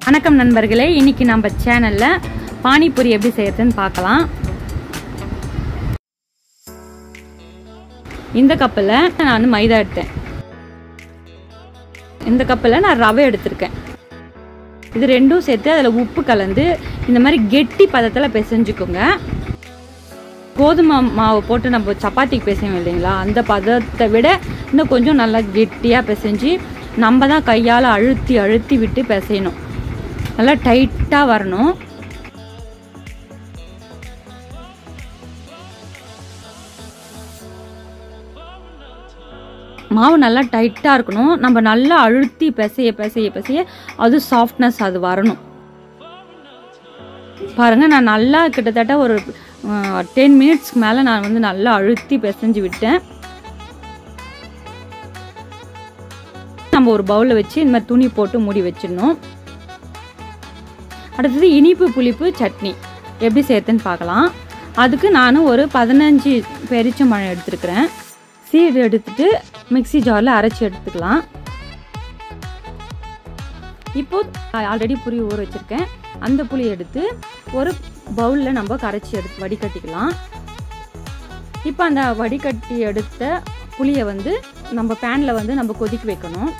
வணக்கம் நண்பர்களே இன்னைக்கு நம்ம சேனலில் பானிபூரி எப்படி செய்யறதுன்னு பார்க்கலாம் இந்த கப்பில் நான் மைதா எடுத்தேன் இந்த கப்பில் நான் ரவை எடுத்திருக்கேன் இது ரெண்டும் சேர்த்து அதில் உப்பு கலந்து இந்த மாதிரி கெட்டி பதத்தில் பிசைஞ்சுக்கோங்க கோதுமை மாவு போட்டு நம்ம சப்பாத்திக்கு பிசைவோம் இல்லைங்களா அந்த பதத்தை விட இன்னும் கொஞ்சம் நல்லா கெட்டியாக பிசைஞ்சு நம்ம தான் கையால் அழுத்தி அழுத்தி விட்டு பிசையணும் நல்லா டைட்டாக வரணும் மாவு நல்லா டைட்டாக இருக்கணும் நம்ம நல்லா அழுத்தி பிசைய பிசைய பிசைய அது சாஃப்ட்னஸ் அது வரணும் பாருங்கள் நான் நல்லா கிட்டத்தட்ட ஒரு டென் மினிட்ஸ்க்கு மேலே நான் வந்து நல்லா அழுத்தி பிசைஞ்சு விட்டேன் நம்ம ஒரு பவுலில் வச்சு இந்த மாதிரி துணி போட்டு மூடி வச்சிடணும் அடுத்தது இனிப்பு புளிப்பு சட்னி எப்படி சேர்த்துன்னு பார்க்கலாம் அதுக்கு நான் ஒரு பதினஞ்சு பெரிச்சம்பழம் எடுத்துருக்கிறேன் சீடு எடுத்துட்டு மிக்சி ஜாரில் அரைச்சி எடுத்துக்கலாம் இப்போ ஆல்ரெடி புளி ஊற வச்சுருக்கேன் அந்த புளி எடுத்து ஒரு பவுலில் நம்ம கரைச்சி எடுத்து வடிகட்டிக்கலாம் இப்போ அந்த வடிகட்டி எடுத்த புளியை வந்து நம்ம பேனில் வந்து நம்ம கொதிக்க வைக்கணும்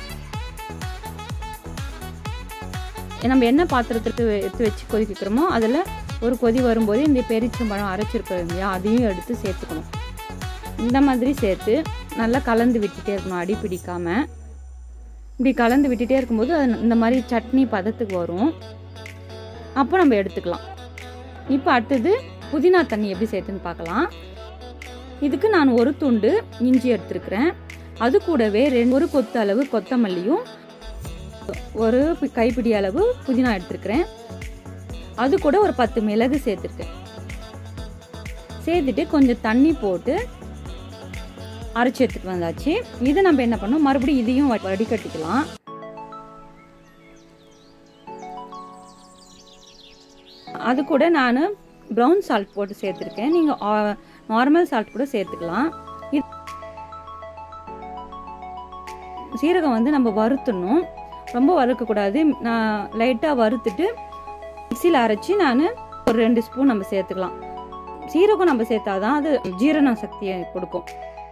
நம்ம என்ன பாத்திரத்துக்கு எடுத்து வச்சு கொதிக்க வைக்கிறோமோ அதில் ஒரு கொதி வரும்போது இந்த பெரிச்சம்பழம் அரைச்சிருக்கோம் இல்லையா அதையும் எடுத்து சேர்த்துக்கணும் இந்த மாதிரி சேர்த்து நல்லா கலந்து விட்டுட்டே இருக்கணும் அடி பிடிக்காமல் இப்படி கலந்து விட்டுட்டே இருக்கும்போது அது இந்த மாதிரி சட்னி பதத்துக்கு வரும் அப்போ நம்ம எடுத்துக்கலாம் இப்போ அடுத்தது புதினா தண்ணி எப்படி சேர்த்துன்னு பார்க்கலாம் இதுக்கு நான் ஒரு துண்டு இஞ்சி எடுத்துருக்கிறேன் அது கூடவே ரெண்டு ஒரு கொத்து அளவு கொத்தமல்லியும் ஒரு கைப்பிடி அளவு புதினா எடுத்துருக்கிறேன் அது கூட ஒரு பத்து மிளகு சேர்த்துருக்கேன் சேர்த்துட்டு கொஞ்சம் தண்ணி போட்டு அரைச்சி எடுத்துட்டு வந்தாச்சு இது நம்ம என்ன பண்ணோம் மறுபடியும் இதையும் வடிகட்டிக்கலாம் அது கூட நான் ப்ரௌன் சால்ட் போட்டு சேர்த்துருக்கேன் நீங்கள் நார்மல் சால்ட் கூட சேர்த்துக்கலாம் இது சீரகம் வந்து நம்ம வறுத்துடணும் ரொம்ப வறுக்கக்கூடாது நான் லைட்டாக வறுத்துட்டு மிக்சியில் அரைச்சி நான் ஒரு ரெண்டு ஸ்பூன் நம்ம சேர்த்துக்கலாம் சீரகம் நம்ம சேர்த்தாதான் அது ஜீரண சக்தியை கொடுக்கும்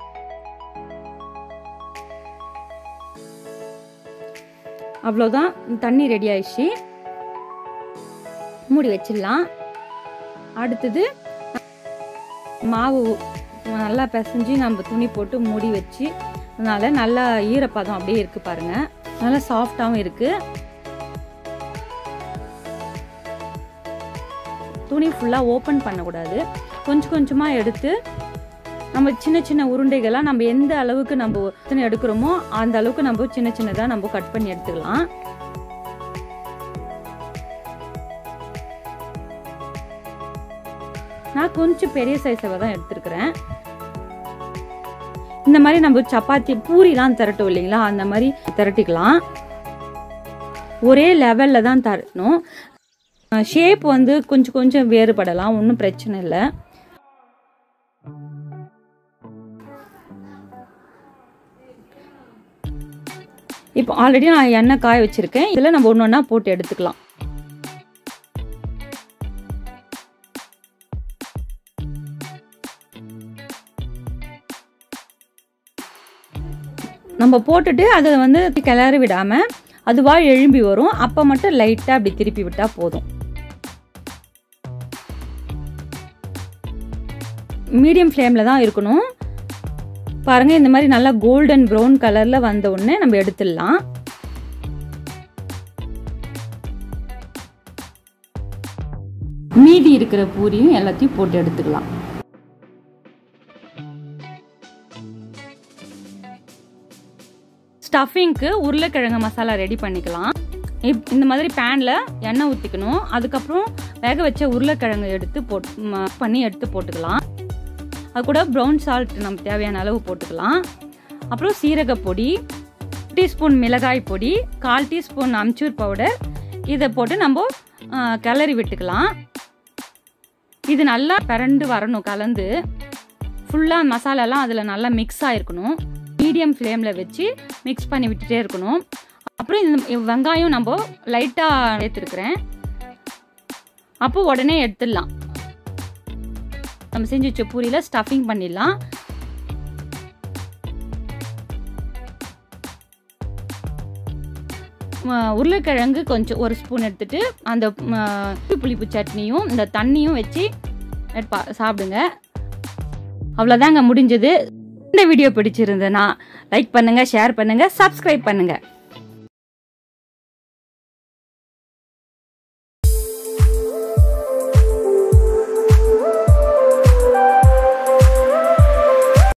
அவ்வளோதான் தண்ணி ரெடி ஆயிடுச்சு மூடி வச்சிடலாம் அடுத்தது மாவு நல்லா பிசைஞ்சு நம்ம துணி போட்டு மூடி வச்சு அதனால நல்லா ஈரப்பதம் அப்படியே இருக்கு பாருங்க நல்லா சாஃப்டாகவும் இருக்கு துணி ஃபுல்லாக ஓப்பன் பண்ணக்கூடாது கொஞ்சம் கொஞ்சமாக எடுத்து நம்ம சின்ன சின்ன உருண்டைகளாக நம்ம எந்த அளவுக்கு நம்ம எடுக்கிறோமோ அந்த அளவுக்கு நம்ம சின்ன சின்னதாக நம்ம கட் பண்ணி எடுத்துக்கலாம் நான் கொஞ்சம் பெரிய சைஸாக தான் எடுத்துருக்கிறேன் இந்த மாதிரி நம்ம சப்பாத்தி பூரிலாம் திரட்டும் இல்லைங்களா அந்த மாதிரி திரட்டிக்கலாம் ஒரே லெவலில் தான் தரணும் ஷேப் வந்து கொஞ்சம் கொஞ்சம் வேறுபடலாம் ஒன்றும் பிரச்சனை இல்லை இப்போ ஆல்ரெடி நான் எண்ணெய் காய வச்சுருக்கேன் இதில் நம்ம ஒன்று ஒன்றா போட்டு எடுத்துக்கலாம் நம்ம போட்டுட்டு அதை வந்து கிளறி விடாமல் அதுவாக எழும்பி வரும் அப்போ மட்டும் லைட்டாக அப்படி திருப்பி விட்டால் போதும் மீடியம் ஃப்ளேமில் தான் இருக்கணும் பாருங்கள் இந்த மாதிரி நல்லா கோல்டன் ப்ரௌன் கலரில் வந்த உடனே நம்ம எடுத்துடலாம் மீதி இருக்கிற பூரியும் எல்லாத்தையும் போட்டு எடுத்துக்கலாம் ஸ்டஃபிங்க்கு உருளைக்கிழங்கு மசாலா ரெடி பண்ணிக்கலாம் இந்த மாதிரி பேனில் எண்ணெய் ஊற்றிக்கணும் அதுக்கப்புறம் வேக வச்ச உருளைக்கிழங்கு எடுத்து போட்டு பண்ணி எடுத்து போட்டுக்கலாம் அது கூட ப்ரௌன் சால்ட் நம்ம தேவையான அளவு போட்டுக்கலாம் அப்புறம் சீரக பொடி டீஸ்பூன் மிளகாய் பொடி கால் டீஸ்பூன் அம்ச்சூர் பவுடர் இதை போட்டு நம்ம கிளறி விட்டுக்கலாம் இது நல்லா பிறண்டு வரணும் கலந்து ஃபுல்லாக மசாலாலாம் அதில் நல்லா மிக்ஸ் ஆகிருக்கணும் மீடியம் ஃப்ளேமில் வச்சு மிக்ஸ் பண்ணி விட்டுட்டே இருக்கணும் அப்புறம் இந்த வெங்காயம் நம்ம லைட்டாக சேர்த்துருக்குறேன் அப்போ உடனே எடுத்துடலாம் நம்ம செஞ்சு வச்ச பூரியில் ஸ்டஃபிங் பண்ணிடலாம் ம- உருளைக்கிழங்கு கொஞ்சம் ஒரு ஸ்பூன் எடுத்துட்டு அந்த ம, புளிப்பு சட்னியும் இந்த தண்ணியும் வச்சு எடுப்பா சாப்பிடுங்க அவ்வளோதாங்க முடிஞ்சது இந்த வீடியோ பிடிச்சிருந்ததுன்னா லைக் பண்ணுங்கள் ஷேர் பண்ணுங்கள் சப்ஸ்கிரைப் பண்ணுங்கள்